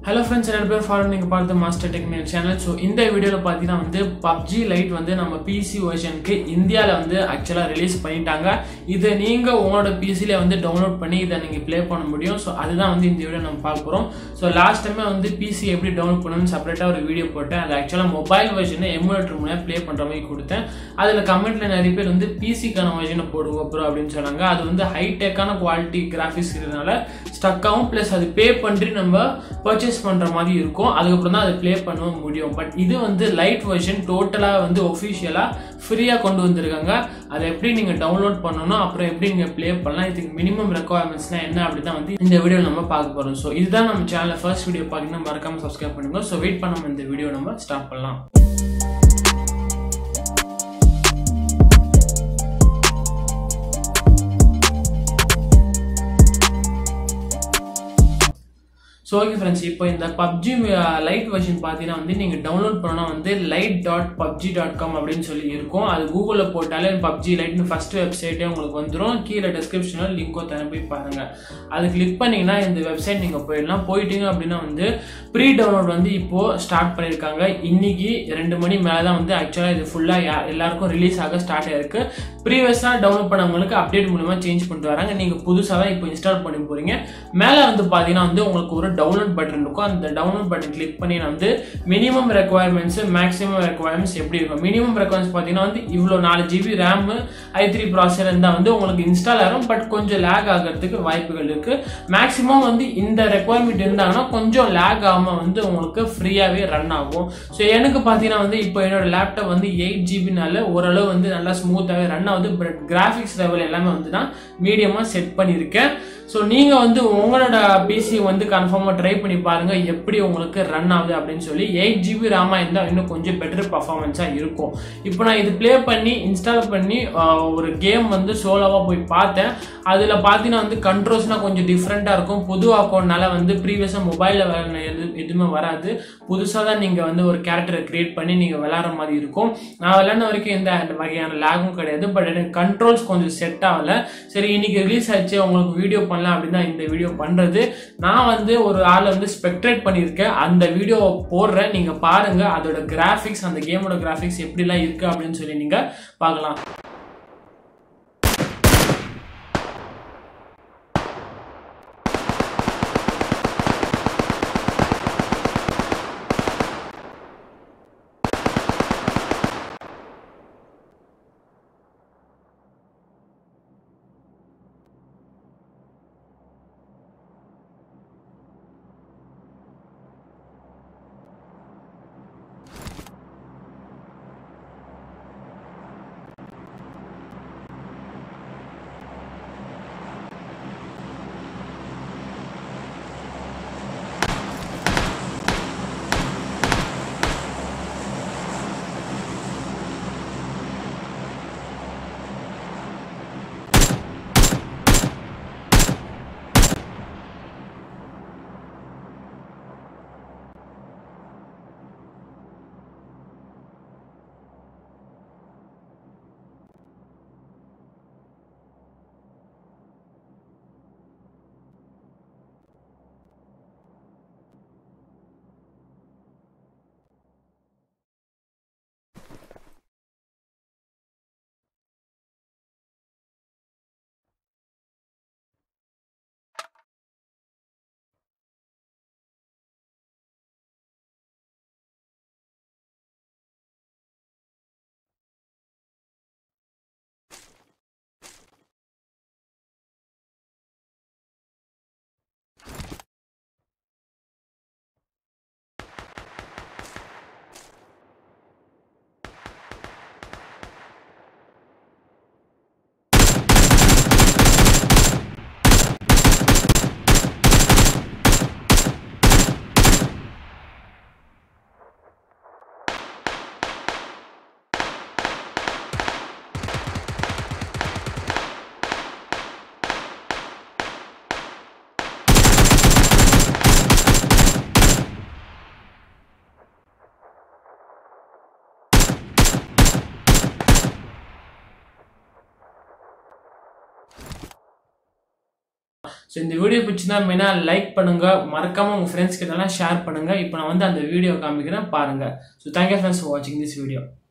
hello friends ரெண்டு பேர் follow நீங்கள் பார்த்து மாஸ்டர் டெக்னிக் சேனல் ஸோ இந்த வீடியோவில் பார்த்தீங்கன்னா வந்து பப்ஜி லைட் வந்து நம்ம பிசி வெர்ஷனுக்கு இந்தியாவில் வந்து ஆக்சுவலாக ரிலீஸ் பண்ணிட்டாங்க இதை நீங்கள் உங்களோட பிசியில் வந்து டவுன்லோட் பண்ணி இதை நீங்கள் ப்ளே பண்ண முடியும் ஸோ அதுதான் வந்து இந்த வீடியோ நம்ம பார்க்க போகிறோம் ஸோ லாஸ்ட் டைமே வந்து பிசி எப்படி டவுன்லோட் பண்ணணும்னு செப்பரேட்டாக ஒரு வீடியோ போட்டேன் அது ஆக்சுவலாக மொபைல் வெர்ஷனை எமுலேட்டர் மூலம் ப்ளே பண்ணுற மாதிரி கொடுத்தேன் அதில் கமெண்ட்டில் நிறைய பேர் வந்து பிசிக்கான வெர்ஷனை போடுவோம் ப்ரோ அப்படின்னு சொன்னாங்க அது வந்து ஹைடெக்கான குவாலிட்டி கிராஃபிக்ஸ் இருக்கிறதுனால ஸ்டக் ஆகும் ப்ளஸ் அது பே பண்ணி நம்ம பர்ச்சேஸ் பண்ணுற மாதிரி இருக்கும் அதுக்கப்புறம் தான் அதை ப்ளே பண்ண முடியும் பட் இது வந்து லைட் வெர்ஷன் டோட்டலாக வந்து ஒஃபிஷியலாக ஃப்ரீயாக கொண்டு வந்திருக்காங்க அதை எப்படி நீங்கள் டவுன்லோட் பண்ணணும் அப்புறம் எப்படி நீங்கள் ப்ளே பண்ணலாம் இதுக்கு மினிமம் ரெக்குவயர்மெண்ட்ஸ்லாம் என்ன அப்படி தான் வந்து இந்த வீடியோ நம்ம பார்க்க போகிறோம் ஸோ இதுதான் நம்ம சேனலில் ஃபர்ஸ்ட் வீடியோ பார்த்தீங்கன்னா மறக்காமல் சப்ஸ்கிரைப் பண்ணுங்க ஸோ வெயிட் பண்ணாமல் இந்த வீடியோ நம்ம ஸ்டார்ட் பண்ணலாம் ஸோ ஓகே ஃப்ரெண்ட்ஸ் இப்போ இந்த பப்ஜி லைட் வெர்ஷன் பார்த்தீங்கன்னா வந்து நீங்கள் டவுன்லோட் பண்ணோன்னா வந்து lite dot PUBG dot com அப்படின்னு சொல்லி இருக்கும் அது கூகுளில் போட்டாலே பப்ஜி லைட்னு ஃபஸ்ட் வெப்சைட்டே உங்களுக்கு வந்துடும் கீழே டிஸ்கிரிப்ஷனில் லிங்கோ தர போய் பாருங்கள் அது கிளிக் பண்ணிங்கன்னா இந்த வெப்சைட் நீங்கள் போயிடலாம் போயிட்டீங்க அப்படின்னா வந்து ப்ரீ டவுன்லோட் வந்து இப்போது ஸ்டார்ட் பண்ணியிருக்காங்க இன்னைக்கு ரெண்டு மணி மேலே தான் வந்து ஆக்சுவலாக இது ஃபுல்லாக எல்லாருக்கும் ரிலீஸ் ஆக ஸ்டார்ட் ஆயிருக்கு ப்ரீவியஸாக டவுன்லோட் பண்ணவங்களுக்கு அப்டேட் மூலமாக சேஞ்ச் பண்ணிட்டு வராங்க நீங்கள் புதுசாக தான் இப்போ இன்ஸ்டால் பண்ணி போகிறீங்க மேலே வந்து பார்த்தீங்கன்னா வந்து உங்களுக்கு ஒரு டவுன்லோட் பட்டன் இருக்கும் அந்த டவுன்லோட் பட்டன் கிளிக் பண்ணி வந்து மினிமம் ரெக்குவயர்மெண்ட்ஸ் மேக்ஸிமம் ரெக்குவயர்மெண்ட்ஸ் எப்படி இருக்கும் மினிமம் ரெக்குவயர்மெண்ட்ஸ் பார்த்தீங்கன்னா வந்து இவ்வளோ நாலு ஜிபி ரேம் ஐ த்ரீ ப்ராசர் இருந்தால் வந்து உங்களுக்கு இன்ஸ்டால் ஆகும் பட் கொஞ்சம் லேக் ஆகிறதுக்கு வாய்ப்புகள் இருக்கு மேக்ஸிமம் வந்து இந்த ரெக்குவயர்மெண்ட் இருந்தாங்கன்னா கொஞ்சம் லேக் ஆகாமல் வந்து உங்களுக்கு ஃப்ரீயாகவே ரன் ஆகும் ஸோ எனக்கு பார்த்தீங்கன்னா வந்து இப்போ என்னோட லேப்டாப் வந்து எயிட் ஜிபினால ஓரளவு வந்து நல்லா ஸ்மூத்தாகவே ரன் ஆகுது பட் கிராஃபிக்ஸ் லெவல் எல்லாமே வந்து நான் மீடியமாக செட் பண்ணியிருக்கேன் ஸோ நீங்கள் வந்து உங்களோட பிசி வந்து கன்ஃபார்மாக ட்ரை பண்ணி பாருங்கள் எப்படி உங்களுக்கு ரன் ஆகுது அப்படின்னு சொல்லி எயிட் ஜிபி ரேமாக இருந்தால் இன்னும் கொஞ்சம் பெட்டர் பர்ஃபார்மன்ஸாக இருக்கும் இப்போ நான் இது ப்ளே பண்ணி இன்ஸ்டால் பண்ணி ஒரு கேம் வந்து சோலோவாக போய் பார்த்தேன் அதில் பார்த்தீங்கன்னா வந்து கண்ட்ரோல்ஸ்னால் கொஞ்சம் டிஃப்ரெண்ட்டாக இருக்கும் புது அக்கௌண்ட்னால வந்து ப்ரீவியஸாக மொபைலில் விளையாட எது எதுவுமே வராது புதுசாக தான் நீங்கள் வந்து ஒரு கேரக்டரை க்ரியேட் பண்ணி நீங்கள் விளாட்ற மாதிரி இருக்கும் நான் விளையாடின வரைக்கும் எந்த வகையான லேகும் கிடையாது பட் எனக்கு கண்ட்ரோல்ஸ் கொஞ்சம் செட் ஆகலை சரி இன்னைக்கு ரிலீஸ் ஆச்சு உங்களுக்கு வீடியோ பண்ணலாம் அப்படின்னு தான் இந்த வீடியோ பண்ணுறது நான் வந்து ஒரு ஆளை வந்து ஸ்பெக்ட்ரேட் பண்ணியிருக்கேன் அந்த வீடியோ போடுறேன் நீங்கள் பாருங்கள் அதோட கிராஃபிக்ஸ் அந்த கேமோட கிராஃபிக்ஸ் எப்படிலாம் இருக்குது அப்படின்னு சொல்லி நீங்கள் பார்க்கலாம் ஸோ இந்த வீடியோ பிடிச்சிருந்தா மெயினாக லைக் பண்ணுங்க மறக்காம உங்க ஃப்ரெண்ட்ஸ் கிட்டலாம் ஷேர் பண்ணுங்க இப்போ நான் வந்து அந்த வீடியோ காமிக்கிறேன் பாருங்க ஸோ தேங்க்யூ ஃப்ரெண்ட்ஸ் ஃபார் வாட்சிங் திஸ் வீடியோ